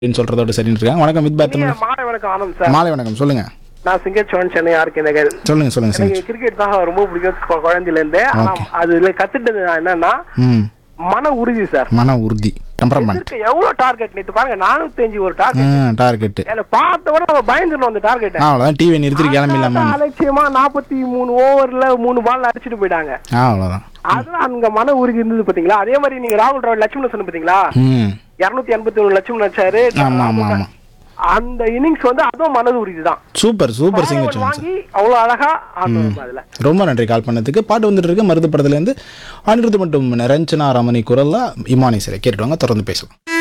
அப்படின்னு சொல்றதோட சரின்னு இருக்காங்க வணக்கம் வித் பேட் இனிய மாலை வணக்கம் ஆனந்த் சார் மாலை வணக்கம் சொல்லுங்க நான் சிங்கச்சோன் சென்னை ஆர்கே நகர் சொல்லுங்க சொல்லுங்க எனக்கு சிங் கிரிக்கெட் தான் ரொம்ப பிடிக்கும் கு- குழந்தையில இருந்தே ஆனா Okay. அதுல கத்துட்டது நான் என்னன்னா ம் மன உறுதி சார் மன உறுதி டெம்பரமெண்ட் எதிர்க்க எவ்வளவு டார்கெட் நேத்து பாருங்க நானூத்தி அஞ்சு ஒரு டார்கெட் டார்கெட்டு என்ன பார்த்த உடனே நம்ம பயந்துடணும் அந்த டார்கெட் அவ்வளோதான் டிவி நிறுத்திட்டு கிளம்பிடலாமா அலட்சியமா நாற்பத்தி மூணு ஓவர்ல மூணு பால் அடிச்சிட்டு போயிட்டாங்க ஆ அவ்வளோதான் அதெல்லாம் அங்க மன உறுதி இருந்தது பாத்தீங்களா அதே மாதிரி நீங்க ராகுல் டிராவிட் லட்சுமணன் சொன்ன பாத்தீங்களா ம் இருநூத்தி எண்பத்தி ஒண்ணு லட்சுமணன் வச்சாரு ஆமா ஆமா ஆமா அந்த இன்னிங்ஸ் வந்து அதுவும் மனது உறுதி தான் சூப்பர் சூப்பர் சிங்கர் சான்ஸ் வாங்கி அவ்வளவு அழகா ஆடணும் அதுல ரொம்ப நன்றி கால் பண்ணதுக்கு பாட்டு வந்துட்டு இருக்கு மருது படத்துலேருந்து அனிருத் மற்றும் ரஞ்சனா ரமணி குரல்ல இமானி சிலை கேட்டுட்டு வாங்க தொடர்ந்து பேசலாம்